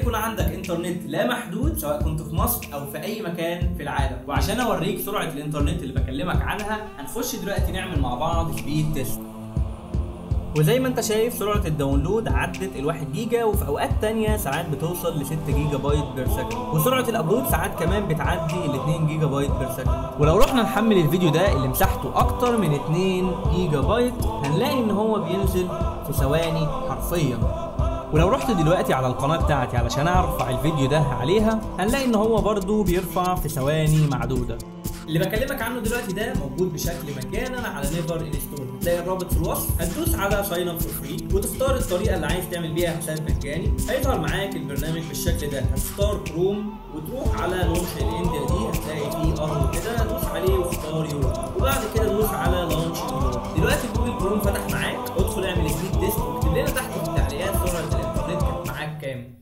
يكون عندك انترنت لا محدود سواء كنت في مصر او في اي مكان في العالم وعشان اوريك سرعه الانترنت اللي بكلمك عنها هنخش دلوقتي نعمل مع بعض سبيد تيست وزي ما انت شايف سرعة الداونلود عدت ال 1 جيجا وفي اوقات تانية ساعات بتوصل ل 6 جيجا بايت بير سكند وسرعة الابلود ساعات كمان بتعدي ال 2 جيجا بايت بير سكند ولو رحنا نحمل الفيديو ده اللي مساحته اكتر من 2 جيجا بايت هنلاقي ان هو بينزل في ثواني حرفيا ولو رحت دلوقتي على القناة بتاعتي علشان ارفع الفيديو ده عليها هنلاقي ان هو برضو بيرفع في ثواني معدودة اللي بكلمك عنه دلوقتي ده موجود بشكل مجانا على نيفر انستول هتلاقي الرابط في الوصف هتدوس على ساين اب فور فري وتختار الطريقه اللي عايز تعمل بيها حساب مجاني هيظهر معاك البرنامج بالشكل ده هتختار كروم وتروح على لونش الانديا دي هتلاقي فيه ارو كده دوس عليه واختار يورو